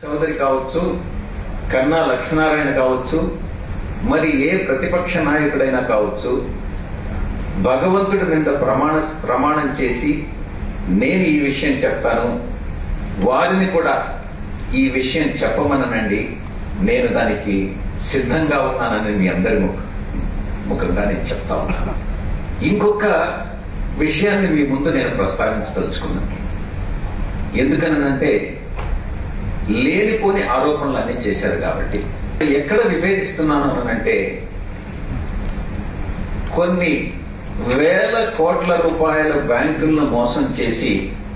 చౌదరి కావచ్చు కన్నా లక్ష్మీనారాయణ కావచ్చు మరి ఏ ప్రతిపక్ష నాయకుడైనా కావచ్చు భగవంతుడి మీద ప్రమాణ ప్రమాణం చేసి నేను ఈ విషయం చెప్తాను వారిని కూడా ఈ విషయం చెప్పమననండి నేను దానికి సిద్ధంగా ఉన్నానని మీ అందరి ముఖ ముఖంగా నేను చెప్తా ఉన్నాను ఇంకొక విషయాన్ని మీ ముందు నేను ప్రస్తావించదలుచుకున్నాను ఎందుకనంటే లేనిపోని ఆరోపణలు అన్నీ చేశారు కాబట్టి ఎక్కడ విభేదిస్తున్నాను అనంటే కొన్ని వేల కోట్ల రూపాయల బ్యాంకులను మోసం చేసి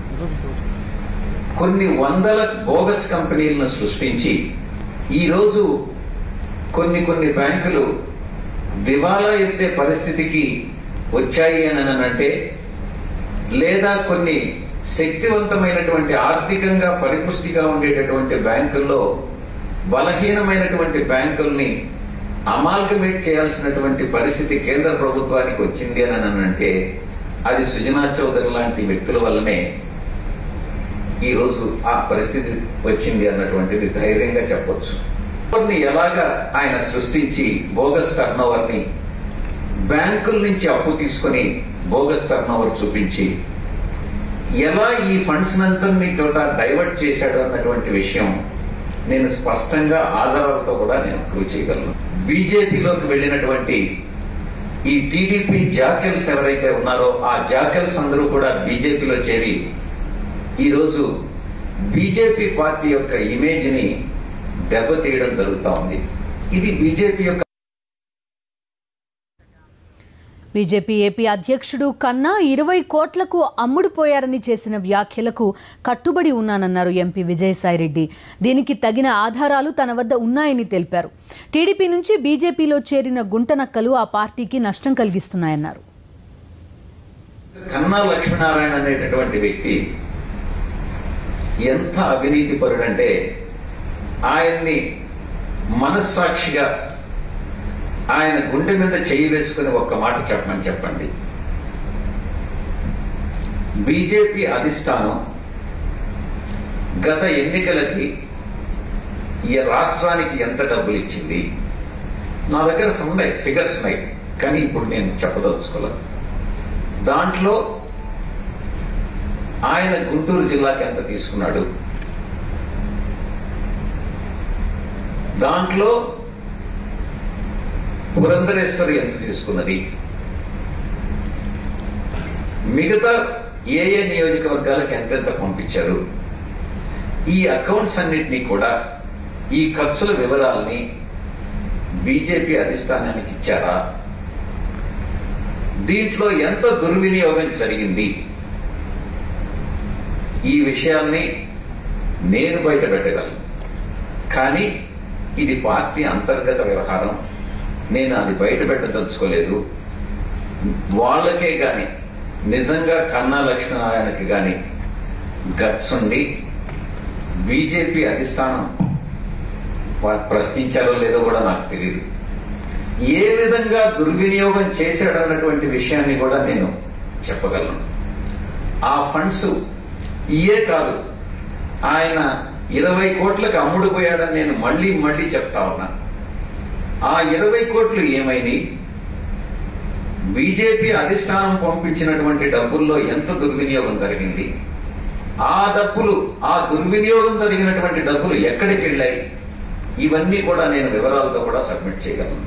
కొన్ని వందల బోగస్ కంపెనీలను సృష్టించి ఈరోజు కొన్ని కొన్ని బ్యాంకులు దివాలా ఎత్తే పరిస్థితికి వచ్చాయి అని అంటే లేదా కొన్ని శక్తివంతమైనటువంటి ఆర్థికంగా పరిపుష్టిగా ఉండేటటువంటి బ్యాంకుల్లో బలహీనమైనటువంటి బ్యాంకుల్ని అమాల్గమేట్ చేయాల్సినటువంటి పరిస్థితి కేంద్ర ప్రభుత్వానికి వచ్చింది అని అంటే అది సుజనా చౌదరి లాంటి వ్యక్తుల వల్లనే ఈ రోజు ఆ పరిస్థితి వచ్చింది అన్నటువంటిది ధైర్యంగా చెప్పొచ్చు కొన్ని ఎలాగా ఆయన సృష్టించి బోగస్ టర్నోవర్ ని బ్యాంకుల నుంచి అప్పు తీసుకొని బోగస్ టర్నోవర్ చూపించి ఎలా ఈ ఫండ్స్ నంతని తోట డైవర్ట్ చేశాడు అన్నటువంటి విషయం నేను స్పష్టంగా ఆధారాలతో కూడా నేను ప్రూవ్ చేయగలను బీజేపీలోకి వెళ్ళినటువంటి ఈ టీడీపీ జాకెల్స్ ఎవరైతే ఉన్నారో ఆ జాకెల్స్ అందరూ కూడా బీజేపీలో చేరి ఈరోజు బీజేపీ పార్టీ యొక్క ఇమేజ్ ని దెబ్బతీయడం జరుగుతా ఉంది ఇది బీజేపీ యొక్క బీజేపీ ఏపీ అధ్యక్షుడు కన్నా ఇరవై కోట్లకు అమ్ముడుపోయారని చేసిన వ్యాఖ్యలకు కట్టుబడి ఉన్నానన్నారు ఎంపీ విజయసాయిరెడ్డి దీనికి తగిన ఆధారాలు తన వద్ద ఉన్నాయని తెలిపారు టీడీపీ నుంచి బీజేపీలో చేరిన గుంటనక్కలు ఆ పార్టీకి నష్టం కలిగిస్తున్నాయన్నారు కన్నా లక్ష్మీనారాయణ అనేటటువంటి వ్యక్తి ఎంత అవినీతి పరుడంటే ఆయన్ని మనస్సాక్షిగా ఆయన గుండె మీద చేయి వేసుకుని ఒక్క మాట చెప్పమని చెప్పండి బీజేపీ అధిష్టానం గత ఎన్నికలకి ఈ రాష్ట్రానికి ఎంత డబ్బులు ఇచ్చింది నా దగ్గర ఉన్నాయి ఫిగర్స్ ఉన్నాయి కానీ ఇప్పుడు నేను చెప్పదలుచుకోలేదు దాంట్లో ఆయన గుంటూరు జిల్లాకి ఎంత తీసుకున్నాడు దాంట్లో పురంధరేశ్వరి ఎంత తీసుకున్నది మిగతా ఏ ఏ నియోజకవర్గాలకు ఎంతెంత పంపించారు ఈ అకౌంట్స్ అన్నిటినీ కూడా ఈ ఖర్చుల వివరాల్ని బీజేపీ అధిష్టానానికి ఇచ్చారా దీంట్లో ఎంత దుర్వినియోగం జరిగింది ఈ విషయాల్ని నేను బయట పెట్టగలను కానీ ఇది పార్టీ అంతర్గత వ్యవహారం నేను అది బయట పెట్టదలుచుకోలేదు వాళ్ళకే గాని నిజంగా కన్నా లక్ష్మీనారాయణకి గాని గట్స్ ఉండి బీజేపీ అధిష్టానం వారు ప్రశ్నించారో లేదో కూడా నాకు తెలియదు ఏ విధంగా దుర్వినియోగం చేశాడన్నటువంటి విషయాన్ని కూడా నేను చెప్పగలను ఆ ఫండ్స్ ఇయే కాదు ఆయన ఇరవై కోట్లకు అమ్ముడుపోయాడని నేను మళ్ళీ మళ్ళీ చెప్తా ఉన్నా ఆ ఇరవై కోట్లు ఏమైనాయి బీజేపీ అధిష్టానం పంపించినటువంటి డబ్బుల్లో ఎంత దుర్వినియోగం జరిగింది ఆ డబ్బులు ఆ దుర్వినియోగం జరిగినటువంటి డబ్బులు ఎక్కడికి వెళ్ళాయి ఇవన్నీ కూడా నేను వివరాలతో కూడా సబ్మిట్ చేయగలను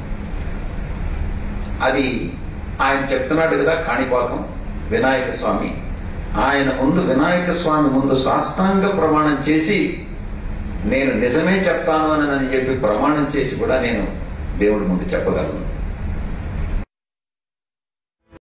అది ఆయన చెప్తున్నాడు కదా కాణిపాకం వినాయక స్వామి ఆయన ముందు వినాయక స్వామి ముందు సాష్టాంగ ప్రమాణం చేసి నేను నిజమే చెప్తాను అని అని చెప్పి ప్రమాణం చేసి కూడా నేను దేవుడి ముందు చెప్పగలను